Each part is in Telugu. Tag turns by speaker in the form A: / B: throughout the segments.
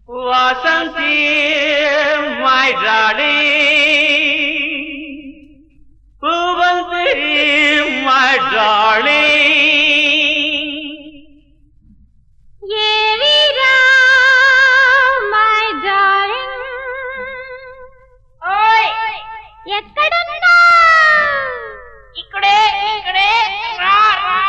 A: Vasanthi my darling Poovanthi my darling
B: ఏవిరా మై డార్లింగ్ ఓయ్ ఎక్కడున్నా
A: ఇక్కడే ఇక్కడే రా రా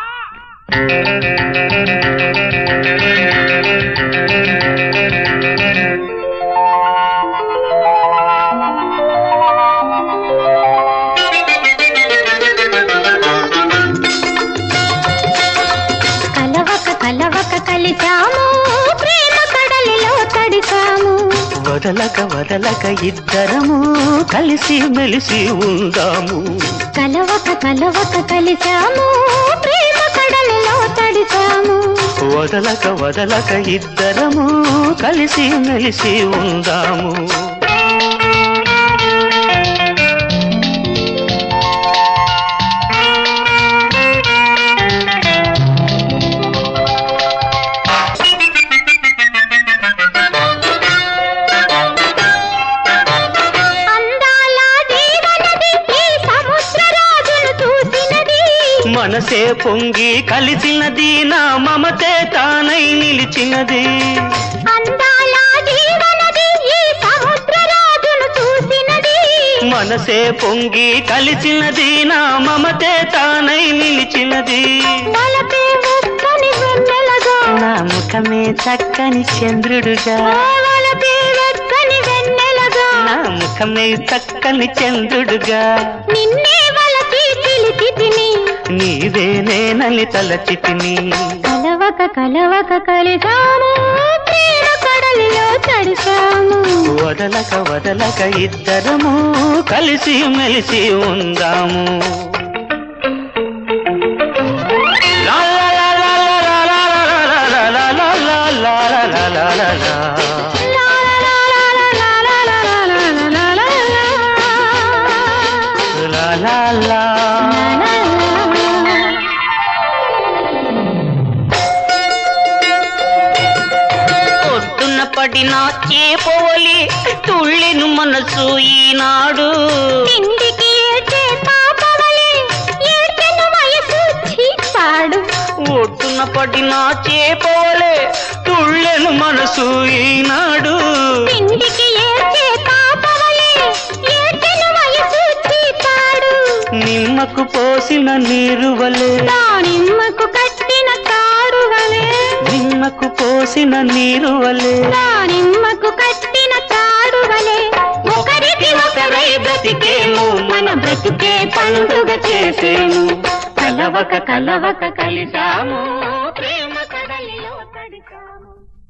B: కలవక కలవక కలిసాము ప్రేమ కడలిలో తడిసాము
C: వదలక వదలక ఇద్దరము కలిసి మెలిసి ఉందాము
B: కలవక కలవక కలిసాము ప్రేమ కడలిలో తడిసాము
C: వదలక వదలక ఇద్దరము కలిసి మెలిసి ఉందాము
B: అందాల జీవనది ఈ సముద్ర రాజును చూసినది
C: మనసే పొంగి కలిసినది నా మమతే తానై నిలిచినది
B: అందాల జీవనది ఈ సముద్ర రాజును చూసినది
C: మనసే పొంగి కలిసినది నా మమతే తానై నిలిచినది
B: వలపే ముక్కని వెన్నెలగా
C: నా ముఖమే చక్కని చంద్రుడుగా
B: వలపే వెక్కని వెన్నెలగా
C: నా ముఖమే చక్కని చంద్రుడుగా
B: నిన్నే వలచి పిలిచి తిని
C: నీవే నేనని తలచితిని
B: కలవక కలవక కలిసాము ప్రేమ కడలిలో తడిసాము
C: వదలక వదలక ఇద్దరము కలిసి మెలిసి ఉందాము లా లా లా లా లా లా లా లా లా లా లా లా లా లా లా.
B: లా లా లా లా లా లా లా లా లా లా లా లా.
C: లా లా లా. పొద్దున్న పడిన చేపోలి తుళ్ళెను మనసు ఈనాడు
B: తిండికి ఏడ్చే పాపవలే ఏడ్చెను వయసు చీపాడు
C: ఒడ్డున పడిన చేపోలే తుళ్ళెను మనసు ఈనాడు
B: తిండికి ఏడ్చే పాపవలే ఏడ్చెను వయసు చీపాడు
C: నిమ్మకు పోసిన నీరు వలె
B: దానిమ్మకు కట్టిన తాడువలే
C: నిమ్మకు పోసిన నీరు వలె
B: దానిమ్మకు కట్టిన తాడువలే ఒకరికి ఒకరై బ్రతికేము మన బ్రతికే పండుగ చేసేము కలవక కలవక కలిసాము ప్రేమ కడలిలో తడిసాము